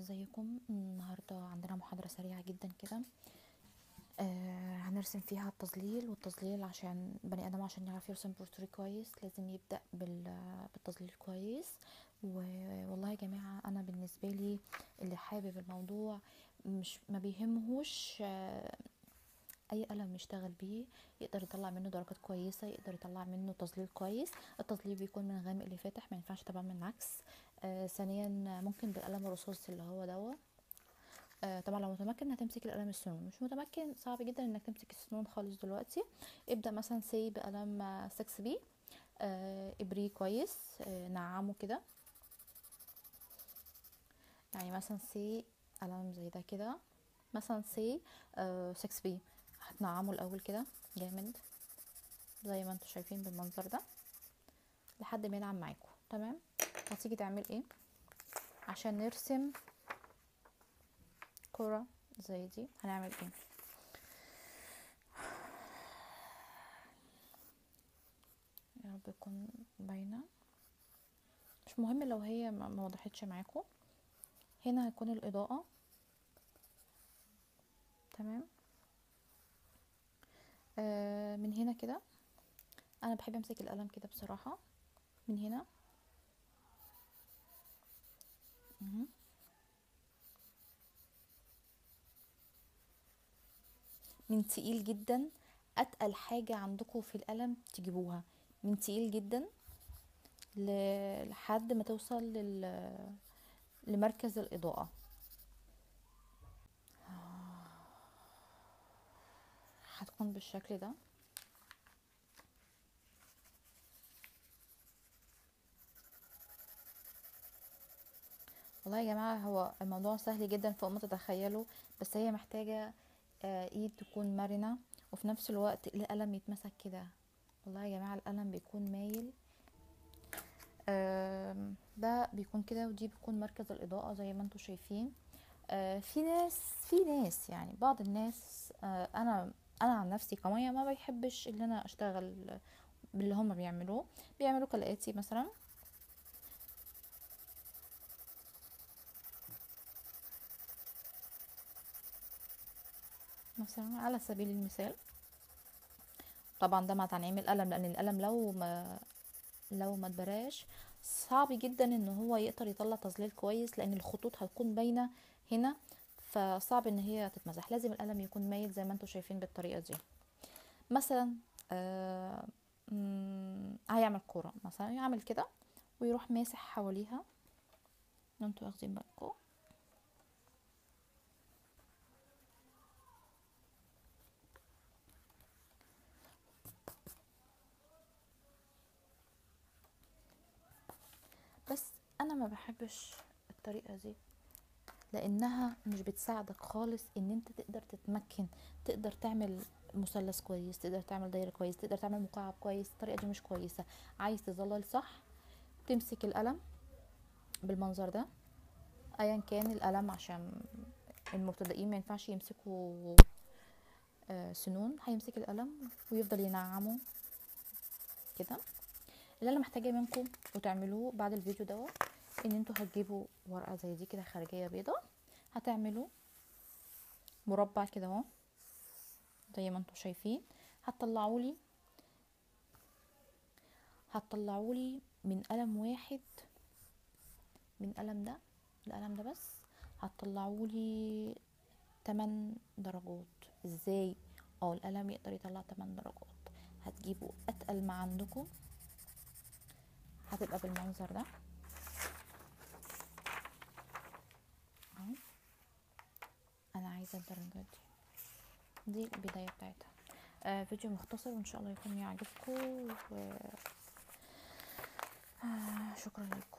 ازيكم النهاردة عندنا محاضرة سريعة جدا كده آه هنرسم فيها التظليل والتظليل عشان بني ادم عشان يعرف يرسم بورتريه كويس لازم يبدأ بال- بالتظليل كويس و- والله يا جماعة انا بالنسبة لي اللي حابب الموضوع مش ما بيهمهوش آه اي قلم يشتغل بيه يقدر يطلع منه درجات كويسه يقدر يطلع منه تظليل كويس التظليل بيكون من غامق لفاتح ما ينفعش طبعا من العكس آه ثانيا ممكن بالقلم الرصاص اللي هو دوا آه طبعا لو متمكن هتمسك القلم السنون مش متمكن صعب جدا انك تمسك السنون خالص دلوقتي ابدا مثلا سي بقلم 6 بي آه ابريه كويس آه نعمه كده يعني مثلا سي قلم زي ده كده مثلا سي 6 بي هتنعمه الاول كده جامد زي ما انتوا شايفين بالمنظر ده لحد ما ينعم معاكم تمام هتيجي تعمل ايه عشان نرسم كرة زي دي هنعمل ايه يا رب تكون باينة مش مهم لو هي ما ما وضحتش معاكم هنا هيكون الإضاءة تمام آه من هنا كده انا بحب امسك القلم كده بصراحة من هنا مهم. من تقيل جدا اتقل حاجة عندكم في القلم تجيبوها من تقيل جدا ل- لحد ما توصل لل... لمركز الإضاءة هتكون بالشكل ده والله يا جماعة هو الموضوع سهل جدا فوق ما تتخيلوا بس هي محتاجة آه، ايد تكون مرنة وفي نفس الوقت القلم يتمسك كده والله يا جماعة القلم بيكون مايل آم، ده بيكون كده ودي بيكون مركز الإضاءة زي ما انتوا شايفين آه، في ناس في ناس يعني بعض الناس آه، انا انا عن نفسي كمية ما بيحبش ان انا اشتغل باللي هم بيعملوه بيعملوا كالآتي مثلا مثلا على سبيل المثال طبعا ده مع تنعيم القلم لان القلم لو ما لو ما اتبراش صعب جدا ان هو يقدر يطلع تظليل كويس لان الخطوط هتكون باينه هنا فصعب ان هي تتمسح لازم القلم يكون مايل زي ما انتم شايفين بالطريقه دي مثلا آه مم، هيعمل كوره مثلا يعمل كده ويروح ماسح حواليها لو انتوا واخدين بالكم بس انا ما بحبش الطريقه دي لانها مش بتساعدك خالص ان انت تقدر تتمكن تقدر تعمل مثلث كويس تقدر تعمل دايره كويس تقدر تعمل مكعب كويس الطريقه دي مش كويسه عايز تظلل صح تمسك القلم بالمنظر ده ايا كان القلم عشان المبتدئين ما ينفعش يمسكوا آه، سنون هيمسك القلم ويفضل ينعمه كده اللي انا محتاجاه منكم وتعملوه بعد الفيديو دوت ان انتوا هتجيبوا ورقه زي دي كده خارجيه بيضه هتعملوا مربع كده اهو زي ما انتوا شايفين هتطلعوا لي هتطلعوا لي من قلم واحد من قلم ده القلم ده بس هتطلعوا لي 8 درجات ازاي اه القلم يقدر يطلع 8 درجات هتجيبوا اتقل ما عندكم هتبقى بالمنظر ده اهو انا عايزه الدرجات دي دي البدايه بتاعتها آه فيديو مختصر وان شاء الله يكون يعجبكم و... آه شكرا لكم